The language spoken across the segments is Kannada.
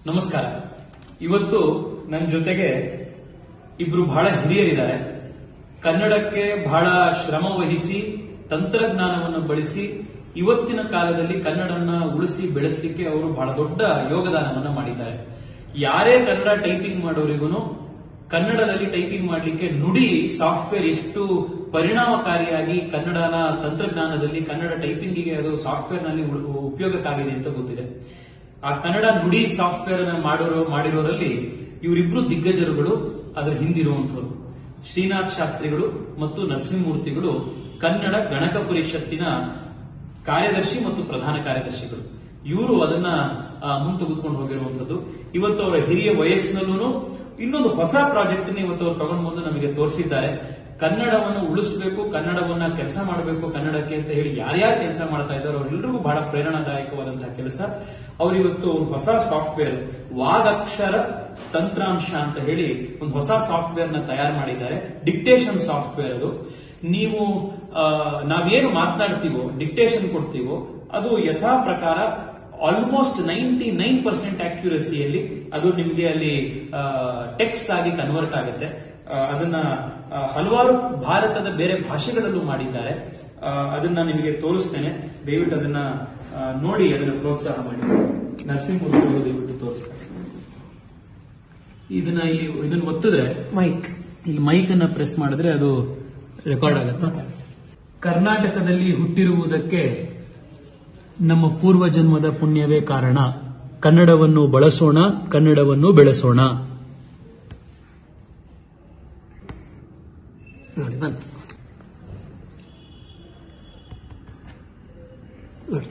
ನಮಸ್ಕಾರ ಇವತ್ತು ನನ್ನ ಜೊತೆಗೆ ಇಬ್ರು ಬಹಳ ಹಿರಿಯರಿದ್ದಾರೆ ಕನ್ನಡಕ್ಕೆ ಬಹಳ ಶ್ರಮ ವಹಿಸಿ ತಂತ್ರಜ್ಞಾನವನ್ನು ಬಳಸಿ ಇವತ್ತಿನ ಕಾಲದಲ್ಲಿ ಕನ್ನಡನ ಉಳಿಸಿ ಬೆಳೆಸಲಿಕ್ಕೆ ಅವರು ಬಹಳ ದೊಡ್ಡ ಯೋಗದಾನವನ್ನ ಮಾಡಿದ್ದಾರೆ ಯಾರೇ ಕನ್ನಡ ಟೈಪಿಂಗ್ ಮಾಡೋರಿಗೂ ಕನ್ನಡದಲ್ಲಿ ಟೈಪಿಂಗ್ ಮಾಡಲಿಕ್ಕೆ ನುಡಿ ಸಾಫ್ಟ್ವೇರ್ ಎಷ್ಟು ಪರಿಣಾಮಕಾರಿಯಾಗಿ ಕನ್ನಡನ ತಂತ್ರಜ್ಞಾನದಲ್ಲಿ ಕನ್ನಡ ಟೈಪಿಂಗಿಗೆ ಅದು ಸಾಫ್ಟ್ವೇರ್ ನಲ್ಲಿ ಉ- ಉಪಯೋಗಕ್ಕಾಗಿದೆ ಅಂತ ಗೊತ್ತಿದೆ ಆ ಕನ್ನಡ ನುಡಿ ಸಾಫ್ಟ್ವೇರ್ ಅನ್ನ ಮಾಡಿರೋ ಮಾಡಿರೋರಲ್ಲಿ ಇವರಿಬ್ರು ದಿಗ್ಗಜರುಗಳು ಅದರ ಹಿಂದಿರುವಂತರು ಶ್ರೀನಾಥ್ ಶಾಸ್ತ್ರಿಗಳು ಮತ್ತು ನರಸಿಂಹಮೂರ್ತಿಗಳು ಕನ್ನಡ ಗಣಕ ಪರಿಷತ್ತಿನ ಕಾರ್ಯದರ್ಶಿ ಮತ್ತು ಪ್ರಧಾನ ಕಾರ್ಯದರ್ಶಿಗಳು ಇವರು ಅದನ್ನ ಆ, ಮುಂತೆಗೆದುಕೊಂಡು ಹೋಗಿರುವಂತದ್ದು ಇವತ್ತು ಅವರ ಹಿರಿಯ ವಯಸ್ಸಿನಲ್ಲೂ ಇನ್ನೊಂದು ಹೊಸ ಪ್ರಾಜೆಕ್ಟ್ ಇವತ್ತು ಅವರು ತಗೊಂಡು ಬಂದು ನಮಗೆ ತೋರಿಸಿದ್ದಾರೆ ಕನ್ನಡವನ್ನು ಉಳಿಸಬೇಕು ಕನ್ನಡವನ್ನ ಕೆಲಸ ಮಾಡಬೇಕು ಕನ್ನಡಕ್ಕೆ ಅಂತ ಹೇಳಿ ಯಾರ್ಯಾರು ಕೆಲಸ ಮಾಡ್ತಾ ಇದ್ದಾರೋ ಅವರೆಲ್ಲರಿಗೂ ಬಹಳ ಪ್ರೇರಣಾದಾಯಕವಾದಂತಹ ಕೆಲಸ ಅವರು ಇವತ್ತು ಒಂದು ಹೊಸ ಸಾಫ್ಟ್ವೇರ್ ವಾಗಕ್ಷರ ತಂತ್ರಾಂಶ ಅಂತ ಹೇಳಿ ಒಂದು ಹೊಸ ಸಾಫ್ಟ್ವೇರ್ ನ ತಯಾರು ಮಾಡಿದ್ದಾರೆ ಡಿಕ್ಟೇಷನ್ ಸಾಫ್ಟ್ವೇರ್ ಅದು ನೀವು ಆ, ನಾವೇನು ಮಾತನಾಡ್ತೀವೋ ಡಿಕ್ಟೇಷನ್ ಕೊಡ್ತೀವೋ ಅದು ಯಥಾ ಪ್ರಕಾರ ಆಲ್ಮೋಸ್ಟ್ ನೈಂಟಿ ನೈನ್ ಪರ್ಸೆಂಟ್ ಅಕ್ಯುರಸಿಯಲ್ಲಿ ಅದು ನಿಮಗೆ ಅಲ್ಲಿ ಟೆಕ್ಸ್ಟ್ ಆಗಿ ಕನ್ವರ್ಟ್ ಆಗುತ್ತೆ ಆ, ಅದನ್ನ ಆ, ಹಲವಾರು ಭಾರತದ ಬೇರೆ ಭಾಷೆಗಳಲ್ಲೂ ಮಾಡಿದ್ದಾರೆ ಆ, ಅದನ್ನ ನಿಮಗೆ ತೋರಿಸ್ತೇನೆ ದಯವಿಟ್ಟು ಅದನ್ನ ಆ, ನೋಡಿ ಅದನ್ನ ಪ್ರೋತ್ಸಾಹ ಮಾಡಿ ನರಸಿಂಹಮೂರ್ತಿ ದಯವಿಟ್ಟು ತೋರಿಸ್ತಾರೆ ಇದನ್ನ ಇಲ್ಲಿ ಇದನ್ನ ಒತ್ತಿದ್ರೆ ಮೈಕ್ ಇಲ್ಲಿ ಮೈಕ್ ಅನ್ನ ಪ್ರೆಸ್ ಮಾಡಿದ್ರೆ ಅದು ರೆಕಾರ್ಡ್ ಆಗುತ್ತೆ ಕರ್ನಾಟಕದಲ್ಲಿ ಹುಟ್ಟಿರುವುದಕ್ಕೆ ನಮ್ಮ ಪೂರ್ವ ಜನ್ಮದ ಪುಣ್ಯವೇ ಕಾರಣ ಕನ್ನಡವನ್ನು ಬಳಸೋಣ ಕನ್ನಡವನ್ನು ಬೆಳೆಸೋಣ ನೋಡಿ ಬಂತು ನೋಡಿ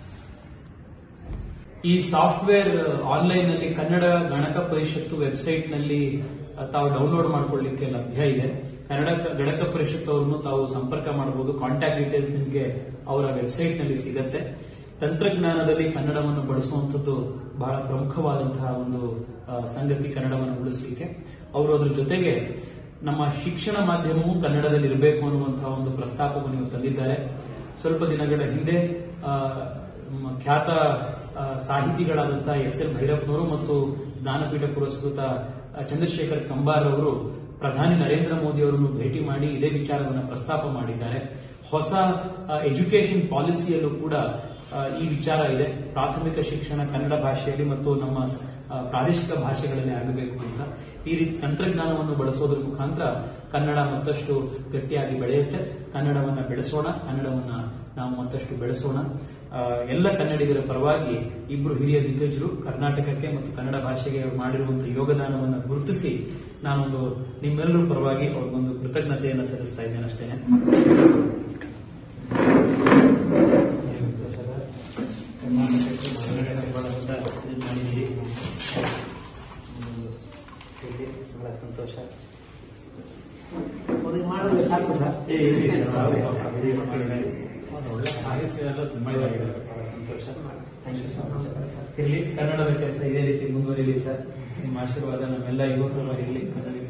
ಈ ಸಾಫ್ಟ್ವೇರ್ ಆನ್ಲೈನ್ ನಲ್ಲಿ ಕನ್ನಡ ಗಣಕ ಪರಿಷತ್ತು ವೆಬ್ಸೈಟ್ ನಲ್ಲಿ ಅಹ್, ತಾವು ಡೌನ್ಲೋಡ್ ಮಾಡ್ಕೊಳ್ಳಿಕ್ಕೆ ಲಭ್ಯ ಇದೆ ಕನ್ನಡ ಗಣಕ ಪರಿಷತ್ ಅವರನ್ನು ತಾವು ಸಂಪರ್ಕ ಮಾಡಬಹುದು ಕಾಂಟ್ಯಾಕ್ಟ್ ಡೀಟೇಲ್ಸ್ ನಿಮಗೆ ಅವರ ವೆಬ್ಸೈಟ್ ನಲ್ಲಿ ಸಿಗತ್ತೆ ತಂತ್ರಜ್ಞಾನದಲ್ಲಿ ಕನ್ನಡವನ್ನು ಬಳಸುವಂತದ್ದು ಬಹಳ ಪ್ರಮುಖವಾದಂತಹ ಒಂದು ಅಹ್, ಸಂಗತಿ ಕನ್ನಡವನ್ನು ಉಳಿಸಲಿಕ್ಕೆ ಅವರು ಅದ್ರ ಜೊತೆಗೆ ನಮ್ಮ ಶಿಕ್ಷಣ ಮಾಧ್ಯಮವು ಕನ್ನಡದಲ್ಲಿ ಇರಬೇಕು ಅನ್ನುವಂತಹ ಒಂದು ಪ್ರಸ್ತಾಪವನ್ನು ಇವರು ತಂದಿದ್ದಾರೆ ಸ್ವಲ್ಪ ದಿನಗಳ ಹಿಂದೆ ಆ, ನಮ್ಮ ಖ್ಯಾತ ಆ, ಸಾಹಿತಿಗಳಾದಂತಹ ಎಸ್ ಎಲ್ ಭೈರಪ್ಪನವರು ಮತ್ತು ಜ್ಞಾನಪೀಠ ಪುರಸ್ಕೃತ ಆ, ಚಂದ್ರಶೇಖರ್ ಕಂಬಾರ್ ಅವರು ಪ್ರಧಾನಿ ನರೇಂದ್ರ ಮೋದಿ ಅವರನ್ನು ಭೇಟಿ ಮಾಡಿ ಇದೇ ವಿಚಾರವನ್ನು ಪ್ರಸ್ತಾಪ ಮಾಡಿದ್ದಾರೆ ಹೊಸ ಎಜುಕೇಶನ್ ಪಾಲಿಸಿಯಲ್ಲೂ ಕೂಡ ಆ, ಈ ವಿಚಾರ ಇದೆ ಪ್ರಾಥಮಿಕ ಶಿಕ್ಷಣ ಕನ್ನಡ ಭಾಷೆಯಲ್ಲಿ ಮತ್ತು ನಮ್ಮ ಆ, ಪ್ರಾದೇಶಿಕ ಭಾಷೆಗಳಲ್ಲಿ ಆಗಬೇಕು ಅಂತ ಈ ರೀತಿ ತಂತ್ರಜ್ಞಾನವನ್ನು ಬಳಸೋದ್ರ ಮುಖಾಂತರ ಕನ್ನಡ ಮತ್ತಷ್ಟು ಗಟ್ಟಿಯಾಗಿ ಬೆಳೆಯುತ್ತೆ ಕನ್ನಡವನ್ನ ಬೆಳೆಸೋಣ ಕನ್ನಡವನ್ನ ನಾವು ಮತ್ತಷ್ಟು ಬೆಳೆಸೋಣ ಆ, ಎಲ್ಲ ಕನ್ನಡಿಗರ ಪರವಾಗಿ ಇಬ್ಬರು ಹಿರಿಯ ದಿಗ್ಗಜರು ಕರ್ನಾಟಕಕ್ಕೆ ಮತ್ತು ಕನ್ನಡ ಭಾಷೆಗೆ ಮಾಡಿರುವಂತಹ ಯೋಗದಾನವನ್ನು ಗುರುತಿಸಿ ನಾನೊಂದು ನಿಮ್ಮೆಲ್ಲರ ಪರವಾಗಿ ಅವ್ರಿಗೊಂದು ಕೃತಜ್ಞತೆಯನ್ನು ಸಲ್ಲಿಸ್ತಾ ಇದ್ದೇನೆ ಅಷ್ಟೇ ಬಹಳ ಸಂತೋಷ ಅವ್ರಿಗೆ ಮಾಡಿದ್ರೆ ಸಾಕು ಸರ್ ಏ, ಇದೆ, ಇದೆ. ಹೌದು, ಹೌದು. ಹಿರಿಯ ಮಕ್ಕಳಿಗೆ ಒಳ್ಳೆ ಸಾಹಿತ್ಯ ಎಲ್ಲ ತುಂಬಾ ಇದಾಗಿದೆ. ಬಹಳ ಸಂತೋಷ Thank you so much. ಇರ್ಲಿ ಕನ್ನಡದ ಕೆಲಸ ಇದೇ ರೀತಿ ಮುಂದುವರಿಲಿ ಸರ್ ನಿಮ್ಮ ಆಶೀರ್ವಾದ ನಮ್ಮೆಲ್ಲ ಯುವಕರು ಇರಲಿ ಕನ್ನಡ